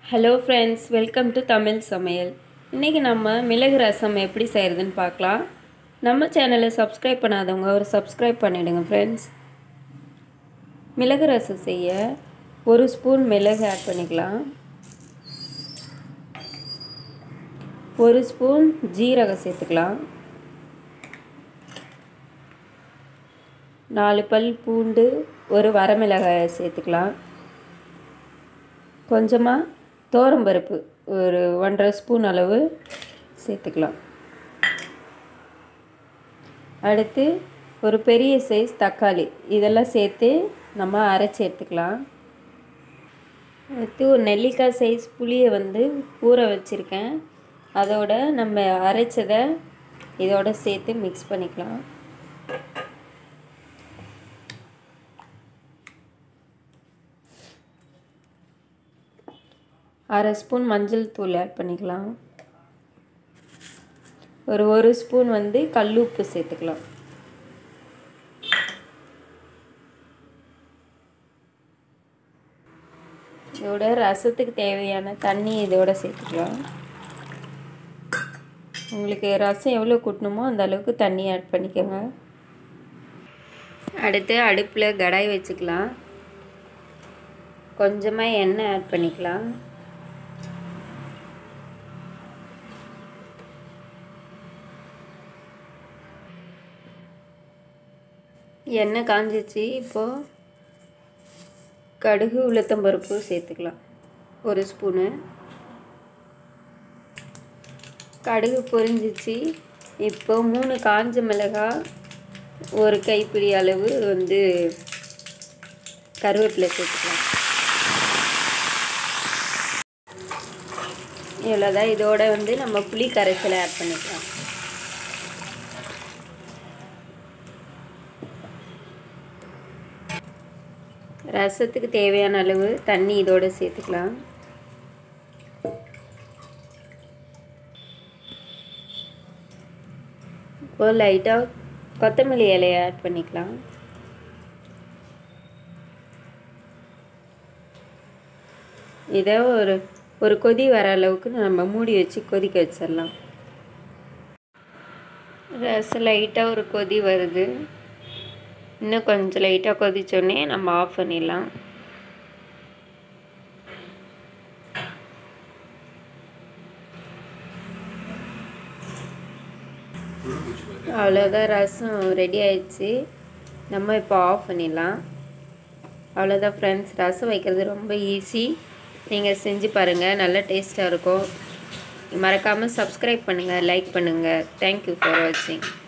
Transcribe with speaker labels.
Speaker 1: hello friends welcome to Tamil Samayal இன்றைக்கி நம்ம மிளகு ரசம் எப்படி செய்கிறதுன்னு பார்க்கலாம் நம்ம சேனலை சப்ஸ்கிரைப் பண்ணாதவங்க ஒரு சப்ஸ்கிரைப் பண்ணிவிடுங்க ஃப்ரெண்ட்ஸ் மிளகு ரசம் செய்ய ஒரு ஸ்பூன் மிளகு ஆட் பண்ணிக்கலாம் ஒரு ஸ்பூன் ஜீரகம் சேர்த்துக்கலாம் நாலு பல் பூண்டு ஒரு வரமிளகாயை சேர்த்துக்கலாம் கொஞ்சமாக தோரம்பருப்பு ஒரு ஒன்றரை ஸ்பூன் அளவு சேர்த்துக்கலாம் அடுத்து ஒரு பெரிய சைஸ் தக்காளி இதெல்லாம் சேர்த்து நம்ம அரைச்சி எடுத்துக்கலாம் அடுத்து ஒரு நெல்லிக்காய் சைஸ் புளியை வந்து ஊற வச்சுருக்கேன் அதோட நம்ம அரைச்சதை இதோட சேர்த்து மிக்ஸ் பண்ணிக்கலாம் அரை ஸ்பூன் மஞ்சள் தூள் ஆட் பண்ணிக்கலாம் ஒரு ஒரு ஸ்பூன் வந்து கல்லுப்பு சேர்த்துக்கலாம் இதோட ரசத்துக்கு தேவையான தண்ணி இதோட சேர்த்துக்கலாம் உங்களுக்கு ரசம் எவ்வளோ கூட்டணுமோ அந்த அளவுக்கு தண்ணி ஆட் பண்ணிக்கோங்க அடுத்து அடுப்பில் கடாய் வச்சுக்கலாம் கொஞ்சமாக எண்ணெய் ஆட் பண்ணிக்கலாம் எண்ணெய் காஞ்சிச்சு இப்போது கடுகு உளுத்தம்பருப்பு சேர்த்துக்கலாம் ஒரு ஸ்பூனு கடுகு பொரிஞ்சிச்சு இப்போ மூணு காஞ்ச மிளகாய் ஒரு கைப்பிடி அளவு வந்து கருவேப்பிலை சேர்த்துக்கலாம் இவ்வளோதான் இதோட வந்து நம்ம புளி கரைசலை ஆட் பண்ணிக்கலாம் ரசத்துக்கு தேவையான அளவு தண்ணி இதோடு சேர்த்துக்கலாம் இப்போ லைட்டாக கொத்தமல்லி இலையை ஆட் பண்ணிக்கலாம் இதை ஒரு ஒரு கொதி வர அளவுக்கு நம்ம மூடி வச்சு கொதிக்க வச்சிடலாம் ரசம் லைட்டாக ஒரு கொதி வருது இன்னும் கொஞ்சம் லைட்டாக கொதிச்சோடனே நம்ம ஆஃப் பண்ணிடலாம் அவ்வளோதான் ரசம் ரெடி ஆயிடுச்சு நம்ம இப்போ ஆஃப் பண்ணிடலாம் அவ்வளோதான் ஃப்ரெண்ட்ஸ் ரசம் வைக்கிறது ரொம்ப ஈஸி நீங்கள் செஞ்சு பாருங்கள் நல்ல டேஸ்ட்டாக இருக்கும் மறக்காமல் சப்ஸ்கிரைப் பண்ணுங்கள் லைக் பண்ணுங்கள் தேங்க்யூ ஃபார் வாட்சிங்